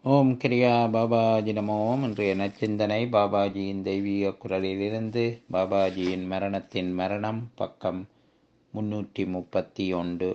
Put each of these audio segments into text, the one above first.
ஓம் கிரியா பாபாஜி நமோம் இன்றைய நச்சிந்தனை பாபாஜியின் தெய்வீக குரலிலிருந்து பாபாஜியின் மரணத்தின் மரணம் பக்கம் முன்னூற்றி முப்பத்தி ஒன்று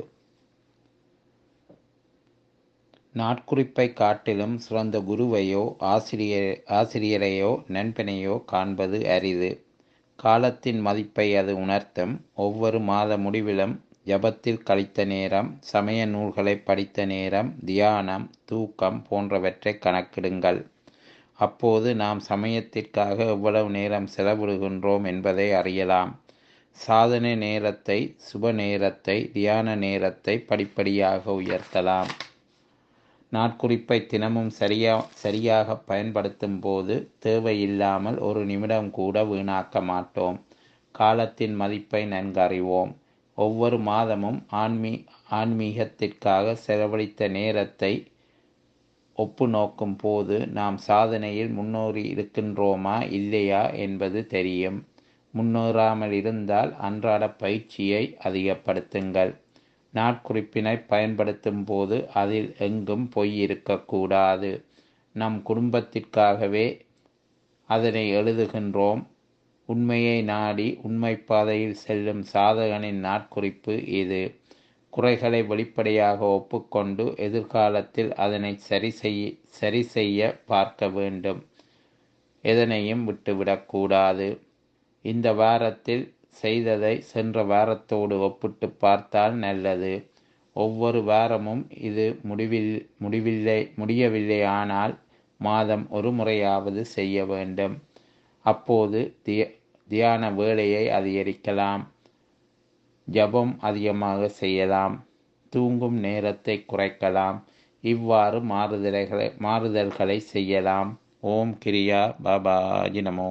நாட்குறிப்பை காட்டிலும் சிறந்த குருவையோ ஆசிரியர் ஆசிரியரையோ நண்பனையோ காண்பது அரிது காலத்தின் மதிப்பை அது உணர்த்தும் ஒவ்வொரு மாத முடிவிலும் ஜபத்தில் கழித்த நேரம் சமய நூல்களை படித்த நேரம் தியானம் தூக்கம் போன்றவற்றை கணக்கிடுங்கள் அப்போது நாம் சமயத்திற்காக எவ்வளவு நேரம் செலவிடுகின்றோம் என்பதை அறியலாம் சாதனை நேரத்தை சுப நேரத்தை தியான நேரத்தை படிப்படியாக உயர்த்தலாம் நாட்குறிப்பை தினமும் சரியா சரியாக பயன்படுத்தும் போது தேவையில்லாமல் ஒரு நிமிடம் கூட வீணாக்க மாட்டோம் காலத்தின் மதிப்பை நன்கறிவோம் ஒவ்வொரு மாதமும் ஆன்மீ ஆன்மீகத்திற்காக செலவழித்த நேரத்தை ஒப்பு நோக்கும் போது நாம் சாதனையில் முன்னோறி இருக்கின்றோமா இல்லையா என்பது தெரியும் முன்னேறாமல் இருந்தால் அன்றாட பயிற்சியை அதிகப்படுத்துங்கள் நாட்குறிப்பினை பயன்படுத்தும் போது அதில் எங்கும் பொய் இருக்கக்கூடாது நம் குடும்பத்திற்காகவே அதனை எழுதுகின்றோம் உண்மையை நாடி உண்மை பாதையில் செல்லும் சாதகனின் நாட்குறிப்பு இது குறைகளை வெளிப்படையாக ஒப்புக்கொண்டு எதிர்காலத்தில் அதனை சரி செய்ய சரி செய்ய பார்க்க வேண்டும் எதனையும் விட்டுவிடக்கூடாது இந்த வாரத்தில் செய்ததை சென்ற வாரத்தோடு ஒப்பிட்டு பார்த்தால் நல்லது ஒவ்வொரு வாரமும் இது முடிவில் முடிவில்லை முடியவில்லை ஆனால் மாதம் ஒரு முறையாவது செய்ய வேண்டும் அப்போது திய தியான வேலையை அதிகரிக்கலாம் ஜபம் அதிகமாக செய்யலாம் தூங்கும் நேரத்தை குறைக்கலாம் இவ்வாறு மாறுதல்களை மாறுதல்களை செய்யலாம் ஓம் கிரியா பாபாஜி நமோ